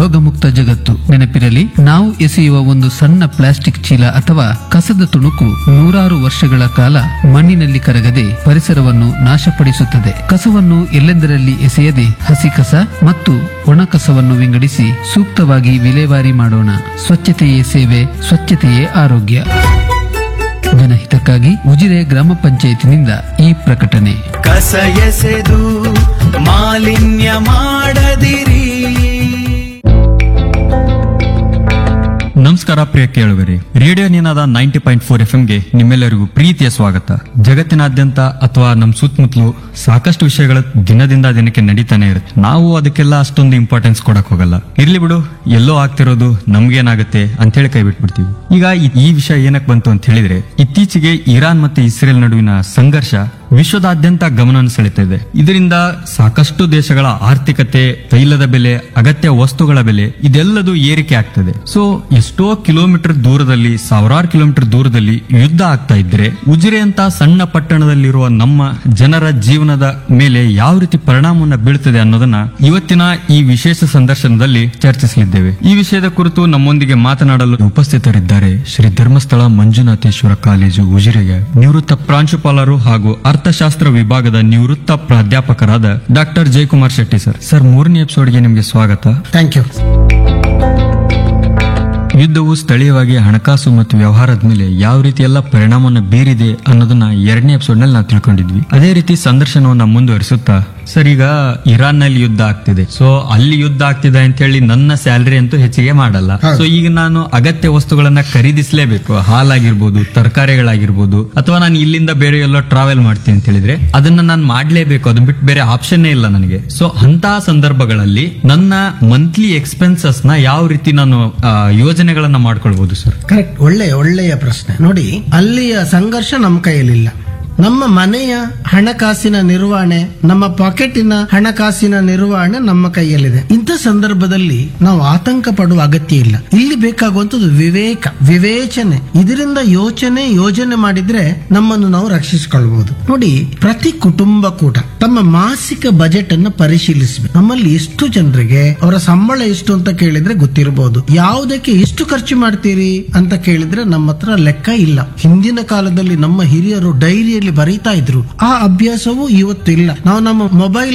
ರೋಗಮುಕ್ತ ಜಗತ್ತು ನೆನಪಿರಲಿ ನಾವು ಎಸೆಯುವ ಒಂದು ಸಣ್ಣ ಪ್ಲಾಸ್ಟಿಕ್ ಚೀಲ ಅಥವಾ ಕಸದ ತುಣುಕು ನೂರಾರು ವರ್ಷಗಳ ಕಾಲ ಮಣ್ಣಿನಲ್ಲಿ ಕರಗದೆ ಪರಿಸರವನ್ನು ನಾಶಪಡಿಸುತ್ತದೆ ಕಸವನ್ನು ಎಲ್ಲೆಂದರಲ್ಲಿ ಎಸೆಯದೆ ಹಸಿ ಕಸ ಮತ್ತು ಒಣ ಕಸವನ್ನು ವಿಂಗಡಿಸಿ ಸೂಕ್ತವಾಗಿ ವಿಲೇವಾರಿ ಮಾಡೋಣ ಸ್ವಚ್ಛತೆಯೇ ಸೇವೆ ಸ್ವಚ್ಛತೆಯೇ ಆರೋಗ್ಯ ಜನಹಿತಕ್ಕಾಗಿ ಉಜಿರೆ ಗ್ರಾಮ ಪಂಚಾಯತಿನಿಂದ ಈ ಪ್ರಕಟಣೆ ಕಸ ಎಸೆದು ಮಾಲಿನ್ಯ ಮಾಡದಿರಿ ನಮಸ್ಕಾರ ಪ್ರಿಯ ಕೇಳುಗರಿ radio Ninaada ninety point four F ಗೆ ನಿಮ್ಮೆಲ್ಲರಿಗೂ ಪ್ರೀತಿಯ ಸ್ವಾಗತ ಜಗತ್ತಿನಾದ್ಯಂತ ಅಥವಾ ನಮ್ಮ ಸುತ್ತಮುತ್ತಲು ಸಾಕಷ್ಟು ವಿಷಯಗಳ ದಿನದಿಂದ ದಿನಕ್ಕೆ ನಡೀತಾನೆ ಇರುತ್ತೆ ನಾವು ಅದಕ್ಕೆಲ್ಲ ಅಷ್ಟೊಂದು ಇಂಪಾರ್ಟೆನ್ಸ್ ಕೊಡಕ್ ಹೋಗಲ್ಲ ಇರ್ಲಿ ಬಿಡು ಎಲ್ಲೋ ಆಗ್ತಿರೋದು ನಮ್ಗೇನಾಗುತ್ತೆ ಅಂತ ಹೇಳಿ ಕೈ ಬಿಟ್ಬಿಡ್ತೀವಿ ಈಗ ಈ- ಈ ವಿಷಯ ಏನಕ್ಕೆ ಬಂತು ಅಂತ ಹೇಳಿದ್ರೆ ಇತ್ತೀಚೆಗೆ ಇರಾನ್ ಮತ್ತೆ ಇಸ್ರೇಲ್ ನಡುವಿನ ಸಂಘರ್ಷ ವಿಶ್ವದಾದ್ಯಂತ ಗಮನ ಸೆಳೆತಾ ಇದೆ ಇದರಿಂದ ಸಾಕಷ್ಟು ದೇಶಗಳ ಆರ್ಥಿಕತೆ ತೈಲದ ಬೆಲೆ ಅಗತ್ಯ ವಸ್ತುಗಳ ಬೆಲೆ ಇದೆಲ್ಲದೂ ಏರಿಕೆ ಆಗ್ತದೆ ಸೊ ಎಷ್ಟೋ ಕಿಲೋಮೀಟರ್ ದೂರದಲ್ಲಿ ಸಾವಿರಾರು ಕಿಲೋಮೀಟರ್ ದೂರದಲ್ಲಿ ಯುದ್ಧ ಆಗ್ತಾ ಇದ್ರೆ ಉಜಿರೆ ಅಂತ ಸಣ್ಣ ಪಟ್ಟಣದಲ್ಲಿರುವ ನಮ್ಮ ಜನರ ಜೀವನದ ಮೇಲೆ ಯಾವ ರೀತಿ ಪರಿಣಾಮವನ್ನ ಬೀಳ್ತದೆ ಅನ್ನೋದನ್ನ ಇವತ್ತಿನ ಈ ವಿಶೇಷ ಸಂದರ್ಶನದಲ್ಲಿ ಚರ್ಚಿಸಲಿದ್ದೇವೆ ಈ ವಿಷಯದ ಕುರಿತು ನಮ್ಮೊಂದಿಗೆ ಮಾತನಾಡಲು ಉಪಸ್ಥಿತರಿದ್ದಾರೆ ಶ್ರೀ ಧರ್ಮಸ್ಥಳ ಮಂಜುನಾಥೇಶ್ವರ ಕಾಲೇಜು ಉಜಿರೆಗೆ ನಿವೃತ್ತ ಪ್ರಾಂಶುಪಾಲರು ಹಾಗೂ ಅರ್ಥಶಾಸ್ತ್ರ ವಿಭಾಗದ ನಿವೃತ್ತ ಪ್ರಾಧ್ಯಾಪಕರಾದ doctor Jayakumar Shetty sir sir ಮೂರನೇ ಎಪಿಸೋಡ್ಗೆ ನಿಮಗೆ ಸ್ವಾಗತ ಥ್ಯಾಂಕ್ ಯು ಯುದ್ಧವು ಸ್ಥಳೀಯವಾಗಿ ಹಣಕಾಸು ಮತ್ತು ವ್ಯವಹಾರದ ಮೇಲೆ ಯಾವ ರೀತಿ ಎಲ್ಲ ಪರಿಣಾಮವನ್ನು ಬೀರಿದೆ ಅನ್ನೋದನ್ನ ಎರಡನೇ ಎಪಿಸೋಡ್ ನಲ್ಲಿ ನಾವು ತಿಳ್ಕೊಂಡಿದ್ವಿ ಅದೇ ರೀತಿ ಸಂದರ್ಶನವನ್ನ ಮುಂದುವರಿಸುತ್ತಾ ಸರ್ ಈಗ ಇರಾನ್ ನಲ್ಲಿ ಯುದ್ಧ ಆಗ್ತಿದೆ ಸೊ ಅಲ್ಲಿ ಯುದ್ಧ ಆಗ್ತಿದೆ ಅಂತ ಹೇಳಿ ನನ್ನ ಸ್ಯಾಲರಿ ಅಂತೂ ಹೆಚ್ಚಿಗೆ ಮಾಡಲ್ಲ ಸೊ ಈಗ ನಾನು ಅಗತ್ಯ ವಸ್ತುಗಳನ್ನ ಖರೀದಿಸಲೇಬೇಕು ಹಾಲಾಗಿರ್ಬೋದು ತರಕಾರಿಗಳಾಗಿರ್ಬೋದು ಅಥವಾ ನಾನು ಇಲ್ಲಿಂದ ಬೇರೆ ಎಲ್ಲೋ ಟ್ರಾವೆಲ್ ಮಾಡ್ತೀನಿ ಅಂತ ಹೇಳಿದ್ರೆ ಅದನ್ನ ನಾನು ಮಾಡ್ಲೇಬೇಕು ಅದನ್ನ ಬಿಟ್ಟು ಬೇರೆ ಆಪ್ಷನ್ ಇಲ್ಲ ನನಗೆ ಸೊ ಅಂತಹ ಸಂದರ್ಭಗಳಲ್ಲಿ ನನ್ನ ಮಂತ್ಲಿ ಎಕ್ಸ್ಪೆನ್ಸಸ್ ನ ಯಾವ ರೀತಿ ನಾನು ಆ, ಯೋಜನೆಗಳನ್ನ ಮಾಡ್ಕೊಳ್ಬಹುದು ಸರ್ ಕರೆಕ್ಟ್ ಒಳ್ಳೆಯ ಒಳ್ಳೆಯ ಪ್ರಶ್ನೆ ನೋಡಿ ಅಲ್ಲಿಯ ಸಂಘರ್ಷ ನಮ್ಮ ಕೈಯಲ್ಲಿಲ್ಲ ನಮ್ಮ ಮನೆಯ ಹಣಕಾಸಿನ ನಿರ್ವಹಣೆ ನಮ್ಮ ಪಾಕೆಟಿನ ಹಣಕಾಸಿನ ನಿರ್ವಹಣೆ ನಮ್ಮ ಕೈಯಲ್ಲಿದೆ ಇಂಥ ಸಂದರ್ಭದಲ್ಲಿ ನಾವು ಆತಂಕ ಪಡುವ ಅಗತ್ಯ ಇಲ್ಲ ಇಲ್ಲಿ ಬೇಕಾಗುವಂತದ್ದು ವಿವೇಕ ವಿವೇಚನೆ ಇದರಿಂದ ಯೋಚನೆ ಯೋಜನೆ ಮಾಡಿದ್ರೆ ನಮ್ಮನ್ನು ನಾವು ರಕ್ಷಿಸಿಕೊಳ್ಬಹುದು ನೋಡಿ ಪ್ರತಿ ಕುಟುಂಬ ಕೂಡ ತಮ್ಮ ಮಾಸಿಕ ಬಜೆಟ್ ಅನ್ನು ಪರಿಶೀಲಿಸಬೇಕು ನಮ್ಮಲ್ಲಿ ಎಷ್ಟು ಜನರಿಗೆ ಅವರ ಸಂಬಳ ಎಷ್ಟು ಅಂತ ಕೇಳಿದ್ರೆ ಗೊತ್ತಿರಬಹುದು ಯಾವುದಕ್ಕೆ ಎಷ್ಟು ಖರ್ಚು ಮಾಡ್ತೀರಿ ಅಂತ ಕೇಳಿದ್ರೆ ನಮ್ಮ ಹತ್ರ ಲೆಕ್ಕ ಇಲ್ಲ ಹಿಂದಿನ ಕಾಲದಲ್ಲಿ ನಮ್ಮ ಹಿರಿಯರು ಡೈರಿಯಲ್ಲಿ ಬರೀತಾ ಇದ್ರು ಆ ಅಭ್ಯಾಸವು ಇವತ್ತು ಇಲ್ಲ ನಾವು ನಮ್ಮ ಮೊಬೈಲ್